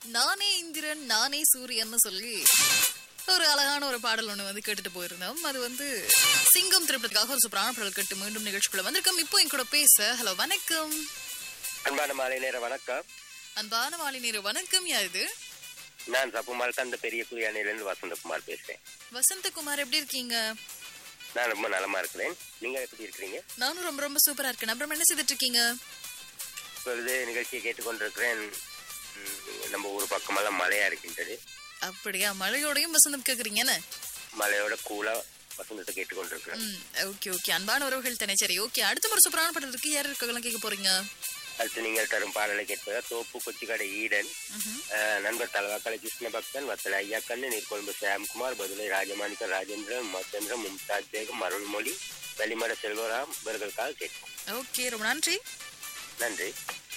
நானே இந்திரன் நானே சூரியன்னு சொல்லி ஒரு அழகான ஒரு பாடல் ஒண்ணு வந்து கேட்டுட்டு போயிருந்தோம் அது வந்து சிங்கம் திரைப்படத்துக்காக ஒரு சூப்பரான பாடல் கேட்டு மீண்டும் நிகழ்ச்சிக்குள்ள வந்திருக்கோம் இப்போ என் கூட பேச ஹலோ வணக்கம் அன்பான மாலை நேர வணக்கம் அன்பான மாலை நேரு வணக்கம் யா இது நான் சப்புமால் அந்த பெரிய குடியானையிலிருந்து வசந்தகுமார் பேசுறேன் வசந்தகுமார் எப்படி இருக்கீங்க நான் ரொம்ப நலமா இருக்கிறேன் நீங்க எப்படி இருக்கிறீங்க நானும் ரொம்ப ரொம்ப சூப்பரா இருக்கேன் அப்புறம் என்ன செய்துட்டு இருக்கீங்க இப்பொழுது நிகழ்ச்சியை கேட்டுக்கொண்டிருக்கிறேன் ம், நம்ம ஊர் பக்கமெல்லாம் மழையா இருக்கின்றது அப்படியா மழையோடையும் வசந்தம் கேக்குறீங்கன்னு மழையோட கூலா வசந்தத்தை கேட்டுக்கொண்டிருக்கிறேன் ம் ஓகே ஓகே அன்பான உறவுகள் தானே சரி ஓகே அடுத்த ஒரு சூப்பரான பாடல் இருக்கு யார் இருக்கலாம் கேட்க போறீங்க அடுத்து நீங்கள் தரும் பாடலை கேட்பதா தோப்பு கொச்சிக்கடை ஈடன் ம்ஹும். அஹ், நண்பர் தலவாக்கலை கிருஷ்ண பக்தன் வத்தல ஐயாக்கண்ணு நீர்கொழும்பு சாம்குமார் பதுளை ராஜமாணிக்க ராஜேந்திரன் மத்தேந்திரன் மும்தாஜ் பேகம் அருள்மொழி வெளிமட செல்வராம் இவர்களுக்காக கேட்போம் ஓகே ரொம்ப நன்றி நன்றி